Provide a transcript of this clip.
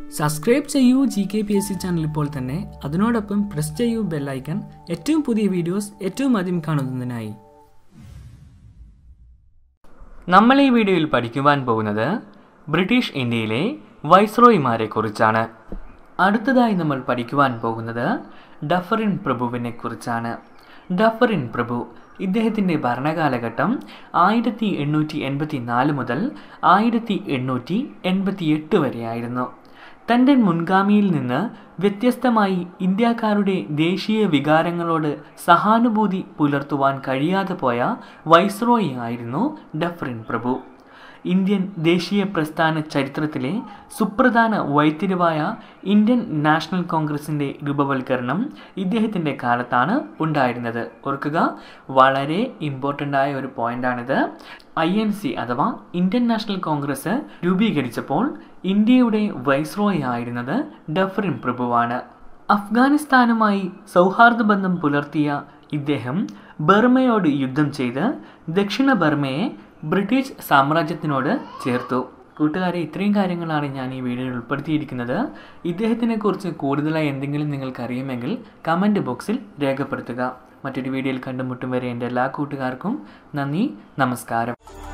subscribe ചെയ്യൂ G K P S C channel ഇപ്പോൾ തന്നെ അതിനോടൊപ്പം പ്രസ് ചെയ്യൂ ബെല്ലൈക്കൺ ഏറ്റവും പുതിയ വീഡിയോസ് ഏറ്റവും ആദ്യം കാണുന്നതിനായി നമ്മൾ ഈ വീഡിയോയിൽ പഠിക്കുവാൻ പോകുന്നത് ബ്രിട്ടീഷ് ഇന്ത്യയിലെ വൈസ്രോയിമാരെ കുറിച്ചാണ് അടുത്തതായി നമ്മൾ പഠിക്കുവാൻ പോകുന്നത് ഡഫറിൻ പ്രഭുവിനെ കുറിച്ചാണ് ഡഫറിൻ പ്രഭു ഇദ്ദേഹത്തിൻ്റെ ഭരണകാലഘട്ടം ആയിരത്തി എണ്ണൂറ്റി എൺപത്തി നാല് മുതൽ ആയിരത്തി എണ്ണൂറ്റി എൺപത്തി എട്ട് വരെയായിരുന്നു തൻ്റെ മുൻഗാമിയിൽ നിന്ന് വ്യത്യസ്തമായി ഇന്ത്യക്കാരുടെ ദേശീയ വികാരങ്ങളോട് സഹാനുഭൂതി പുലർത്തുവാൻ കഴിയാതെ പോയ വൈസ്രോയി ആയിരുന്നു ഡഫറിൻ പ്രഭു ഇന്ത്യൻ ദേശീയ പ്രസ്ഥാന ചരിത്രത്തിലെ സുപ്രധാന വൈത്തിരിവായ ഇന്ത്യൻ നാഷണൽ കോൺഗ്രസിൻ്റെ രൂപവൽക്കരണം ഇദ്ദേഹത്തിൻ്റെ കാലത്താണ് ഉണ്ടായിരുന്നത് ഓർക്കുക വളരെ ഇമ്പോർട്ടൻ്റ് ആയ ഒരു പോയിന്റാണിത് ഐ എൻ സി അഥവാ ഇന്ത്യൻ നാഷണൽ കോൺഗ്രസ് രൂപീകരിച്ചപ്പോൾ ഇന്ത്യയുടെ വൈസ്രോയി ആയിരുന്നത് ഡഫറിൻ പ്രഭുവാണ് അഫ്ഗാനിസ്ഥാനുമായി സൗഹാർദ്ദ ബന്ധം പുലർത്തിയ ഇദ്ദേഹം ബർമയോട് യുദ്ധം ചെയ്ത് ദക്ഷിണ ബർമയെ ബ്രിട്ടീഷ് സാമ്രാജ്യത്തിനോട് ചേർത്തു കൂട്ടുകാരെ ഇത്രയും കാര്യങ്ങളാണ് ഞാൻ ഈ വീഡിയോയിൽ ഉൾപ്പെടുത്തിയിരിക്കുന്നത് ഇദ്ദേഹത്തിനെ കുറിച്ച് കൂടുതലായി എന്തെങ്കിലും നിങ്ങൾക്ക് അറിയുമെങ്കിൽ കമൻറ്റ് ബോക്സിൽ രേഖപ്പെടുത്തുക മറ്റൊരു വീഡിയോയിൽ കണ്ടുമുട്ടും വരെ എൻ്റെ എല്ലാ കൂട്ടുകാർക്കും നന്ദി നമസ്കാരം